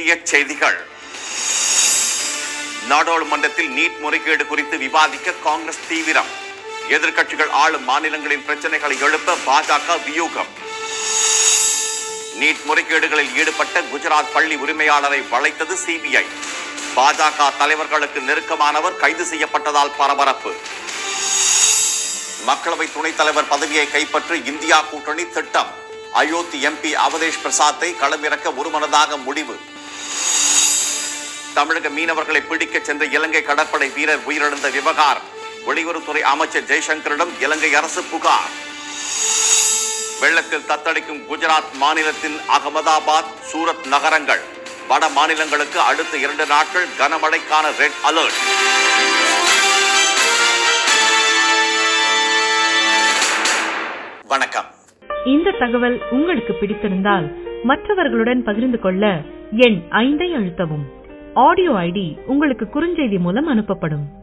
முக்கிய செய்திகள் நாடாளுமன்றத்தில் நீட் முறைகேடு குறித்து விவாதிக்க காங்கிரஸ் தீவிரம் எதிர்க்கட்சிகள் ஆளும் மாநிலங்களின் பிரச்சனைகளை எழுப்ப பாஜக வியூகம் நீட் முறைகேடுகளில் ஈடுபட்ட குஜராத் பள்ளி உரிமையாளரை வளைத்தது சிபிஐ பாஜக தலைவர்களுக்கு நெருக்கமானவர் கைது செய்யப்பட்டதால் பரபரப்பு மக்களவை துணைத் தலைவர் பதவியை கைப்பற்ற இந்தியா கூட்டணி திட்டம் அயோத்தி எம்பி அவதேஷ் பிரசாத்தை களமிறக்க ஒருமனதாக முடிவு தமிழக மீனவர்களை பிடிக்க சென்ற இலங்கை கடற்படை வீரர் உயிரிழந்த விவகாரம் வெளியுறவுத்துறை அமைச்சர் ஜெய்சங்கரிடம் இலங்கை அரசு புகார் வெள்ளத்தில் தத்தளிக்கும் குஜராத் மாநிலத்தின் அகமதாபாத் சூரத் நகரங்கள் வட மாநிலங்களுக்கு அடுத்த இரண்டு நாட்கள் கனமழைக்கான ரெட் அலர்ட் வணக்கம் இந்த தகவல் உங்களுக்கு பிடித்திருந்தால் மற்றவர்களுடன் பகிர்ந்து கொள்ள எண் ஐந்தை அழுத்தவும் ஆடியோ ஐடி உங்களுக்கு குறுஞ்செய்தி மூலம் அனுப்பப்படும்